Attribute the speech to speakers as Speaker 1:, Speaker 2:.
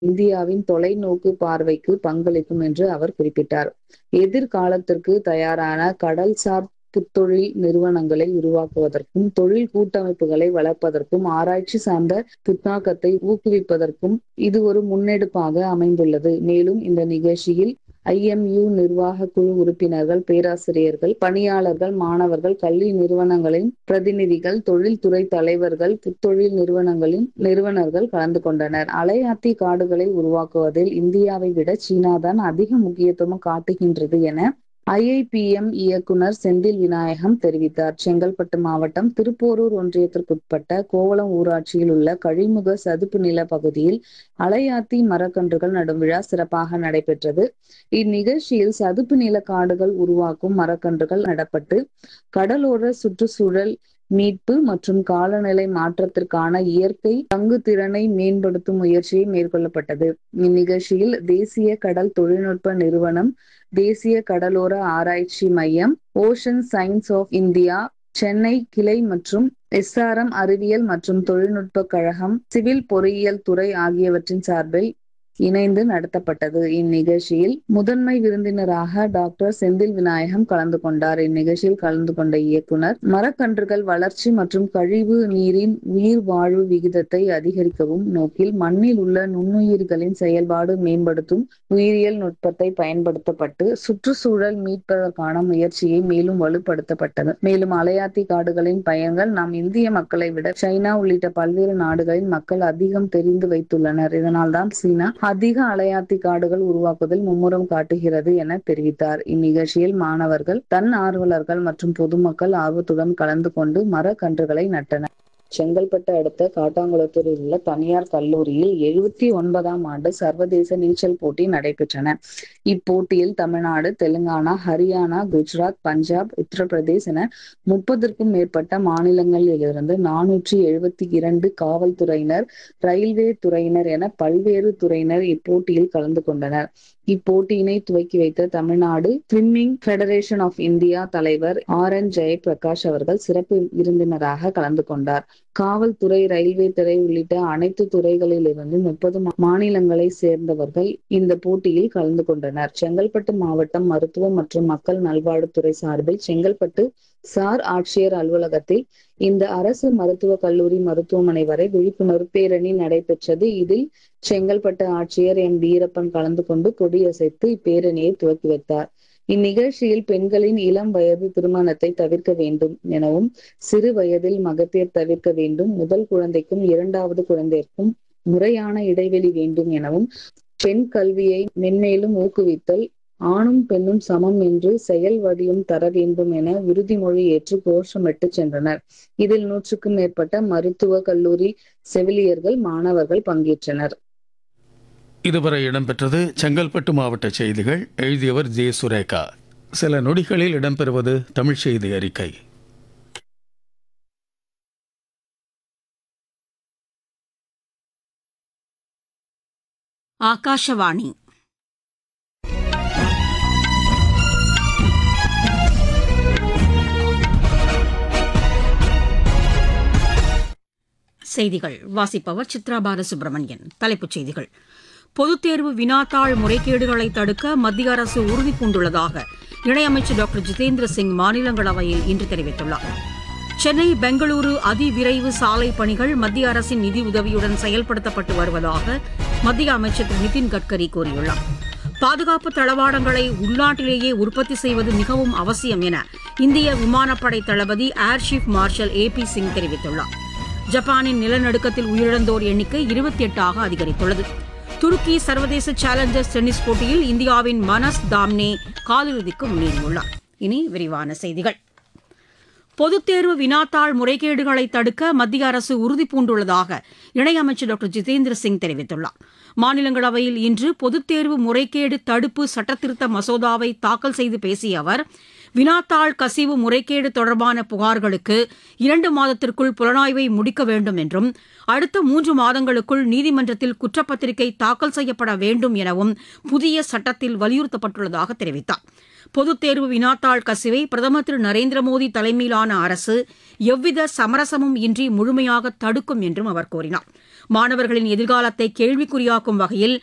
Speaker 1: இந்தியாவின் தொலைநோக்கு பார்வைக்கு பங்களிக்கும் என்று அவர் குறிப்பிட்டார் எதிர்காலத்திற்கு தயாரான கடல்சார் புத்தொழில் நிறுவனங்களை உருவாக்குவதற்கும் தொழில் கூட்டமைப்புகளை வளர்ப்பதற்கும் ஆராய்ச்சி சார்ந்த புத்தாக்கத்தை ஊக்குவிப்பதற்கும் இது ஒரு முன்னெடுப்பாக அமைந்துள்ளது மேலும் இந்த நிகழ்ச்சியில் ஐஎம்யூ நிர்வாக குழு உறுப்பினர்கள் பேராசிரியர்கள் பணியாளர்கள் மாணவர்கள் கல்வி நிறுவனங்களின் பிரதிநிதிகள் தொழில்துறை தலைவர்கள் புத்தொழில் நிறுவனங்களின் நிறுவனர்கள் கலந்து கொண்டனர் அலையாத்தி காடுகளை உருவாக்குவதில் இந்தியாவை விட சீனாதான் அதிக முக்கியத்துவம் காட்டுகின்றது என ஐஐபிஎம் இயக்குனர் செந்தில் விநாயகம் தெரிவித்தார் செங்கல்பட்டு மாவட்டம் திருப்போரூர் ஒன்றியத்திற்குட்பட்ட கோவளம் ஊராட்சியில் உள்ள கழிமுக சதுப்பு நில பகுதியில் அலையாத்தி மரக்கன்றுகள் நடும் விழா சிறப்பாக நடைபெற்றது இந்நிகழ்ச்சியில் சதுப்பு நில காடுகள் உருவாக்கும் மரக்கன்றுகள் நடப்பட்டு கடலோர சுற்றுச்சூழல் மீட்பு மற்றும் காலநிலை மாற்றத்திற்கான இயற்கை பங்கு திறனை மேம்படுத்தும் முயற்சியை மேற்கொள்ளப்பட்டது இந்நிகழ்ச்சியில் தேசிய கடல் தொழில்நுட்ப நிறுவனம் தேசிய கடலோர ஆராய்ச்சி மையம் ocean science of India Chennai கிளை மற்றும் எஸ்ஆர்எம் அறிவியல் மற்றும் தொழில்நுட்ப கழகம் சிவில் பொறியியல் துறை ஆகியவற்றின் சார்பில் இணைந்து நடத்தப்பட்டது இந்நிகழ்ச்சியில் முதன்மை விருந்தினராக டாக்டர் செந்தில் விநாயகம் கலந்து கொண்டார் இந்நிகழ்ச்சியில் கலந்து கொண்ட இயக்குனர் மரக்கன்றுகள் வளர்ச்சி மற்றும் கழிவு நீரின் உயிர் வாழ்வு விகிதத்தை அதிகரிக்கவும் நோக்கில் மண்ணில் உள்ள நுண்ணுயிர்களின் செயல்பாடு மேம்படுத்தும் உயிரியல் நுட்பத்தை பயன்படுத்தப்பட்டு சுற்றுச்சூழல் மீட்பதற்கான முயற்சியை மேலும் வலுப்படுத்தப்பட்டது மேலும் அலையாத்தி காடுகளின் பயன்கள் நாம் இந்திய மக்களை விட சைனா உள்ளிட்ட பல்வேறு நாடுகளின் மக்கள் அதிகம் தெரிந்து வைத்துள்ளனர் இதனால்தான் சீனா அதிக அலையாத்தி காடுகள் உருவாக்குவதில் மும்முரம் காட்டுகிறது என தெரிவித்தார் இந்நிகழ்ச்சியில் மாணவர்கள் தன் ஆர்வலர்கள் மற்றும் பொதுமக்கள் ஆர்வத்துடன் கலந்து கொண்டு மரக்கன்றுகளை நட்டனர் செங்கல்பட்டு அடுத்த காட்டாங்குளத்தூரில் உள்ள தனியார் கல்லூரியில் எழுபத்தி ஒன்பதாம் ஆண்டு சர்வதேச நீச்சல் போட்டி நடைபெற்றன இப்போட்டியில் தமிழ்நாடு தெலுங்கானா ஹரியானா குஜராத் பஞ்சாப் உத்தரப்பிரதேஷ் என முப்பதற்கும் மேற்பட்ட மாநிலங்களிலிருந்து நானூற்றி எழுபத்தி இரண்டு காவல்துறையினர் ரயில்வே துறையினர் என பல்வேறு துறையினர் இப்போட்டியில் கலந்து கொண்டனர் இப்போட்டியினை துவக்கி வைத்த Tamil Nadu swimming federation of India தலைவர் ஆர் என் ஜெயபிரகாஷ் அவர்கள் சிறப்பு விருந்தினராக கலந்து கொண்டார் காவல்துறை ரயில்வே துறை உள்ளிட்ட அனைத்து துறைகளிலிருந்து முப்பது மாநிலங்களை சேர்ந்தவர்கள் இந்த போட்டியில் கலந்து கொண்டனர் செங்கல்பட்டு மாவட்டம் மருத்துவம் மற்றும் மக்கள் நல்வாழ்வுத்துறை சார்பில் செங்கல்பட்டு சார் ஆட்சியர் அலுவலகத்தில் இந்த அரசு மருத்துவக் கல்லூரி மருத்துவமனை வரை விழிப்புணர்வு பேரணி நடைபெற்றது இதில் செங்கல்பட்டு ஆட்சியர் எம் வீரப்பன் கலந்து கொண்டு கொடியசைத்து இப்பேரணியை துவக்கி வைத்தார் இந்நிகழ்ச்சியில் பெண்களின் இளம் வயது திருமணத்தை தவிர்க்க வேண்டும் எனவும் சிறு வயதில் மகப்பேர் தவிர்க்க வேண்டும் முதல் குழந்தைக்கும் இரண்டாவது குழந்தைக்கும் முறையான இடைவெளி வேண்டும் எனவும் பெண் கல்வியை மென்மேலும் ஊக்குவித்தல் ஆணும் பெண்ணும் சமம் என்று செயல் வடிவம் தர வேண்டும் என உறுதிமொழி ஏற்று கோஷமிட்டு சென்றனர் இதில் நூற்றுக்கும் மேற்பட்ட மருத்துவ கல்லூரி செவிலியர்கள் மாணவர்கள் பங்கேற்றனர்
Speaker 2: இதுவரை இடம்பெற்றது செங்கல்பட்டு மாவட்ட செய்திகள் எழுதியவர் ஜே சுரேகா சில நொடிகளில் இடம்பெறுவது தமிழ் செய்தி அறிக்கை
Speaker 3: ಆಕಾಶವಾಣಿ செய்திகள் வாசிப்பவர் சித்ரா பாலசுப்ரமணியன் தலைப்புச் செய்திகள் பொதுத் தேர்வு வினாத்தாள் முறைகேடுகளை தடுக்க மத்திய அரசு உறுதி பூண்டுள்ளதாக இணையமைச்சர் டாக்டர் ஜிதேந்திர சிங் மாநிலங்களவையில் இன்று தெரிவித்துள்ளார் சென்னை பெங்களூரு அதிவிரைவு சாலை பணிகள் மத்திய அரசின் நிதி உதவியுடன் செயல்படுத்தப்பட்டு வருவதாக மத்திய அமைச்சர் திரு நிதின் கட்கரி கூறியுள்ளார் பாதுகாப்பு தளவாடங்களை உள்நாட்டிலேயே உற்பத்தி செய்வது மிகவும் அவசியம் என இந்திய விமானப்படை தளபதி air chief marshal A P Singh தெரிவித்துள்ளார் ஜப்பானின் நிலநடுக்கத்தில் உயிரிழந்தோர் எண்ணிக்கை இருபத்தி எட்டாக அதிகரித்துள்ளது துருக்கி சர்வதேச சேலஞ்சர்ஸ் டென்னிஸ் போட்டியில் இந்தியாவின் மனஸ் தாம்னே காலிறுதிக்கு முன்னேறியுள்ளார் இனி விரிவான செய்திகள் பொதுத் தேர்வு வினாத்தாள் முறைகேடுகளை தடுக்க மத்திய அரசு உறுதி பூண்டுள்ளதாக இணையமைச்சர் டாக்டர் ஜிதேந்திர சிங் தெரிவித்துள்ளார் மாநிலங்களவையில் இன்று பொதுத் தேர்வு முறைகேடு தடுப்பு சட்டத்திருத்த மசோதாவை தாக்கல் செய்து பேசிய அவர் வினாத்தாள் கசிவு முறைகேடு தொடர்பான புகார்களுக்கு இரண்டு மாதத்திற்குள் புலனாய்வை முடிக்க வேண்டும் என்றும் அடுத்த மூன்று மாதங்களுக்குள் நீதிமன்றத்தில் குற்றப்பத்திரிகை தாக்கல் செய்யப்பட வேண்டும் எனவும் புதிய சட்டத்தில் வலியுறுத்தப்பட்டுள்ளதாக தெரிவித்தார் பொதுத் தேர்வு வினாத்தாள் கசிவை பிரதமர் திரு நரேந்திர மோடி தலைமையிலான அரசு எவ்வித சமரசமும் இன்றி முழுமையாக தடுக்கும் என்றும் அவர் கூறினார் மாணவர்களின் எதிர்காலத்தை கேள்விக்குறியாக்கும் வகையில்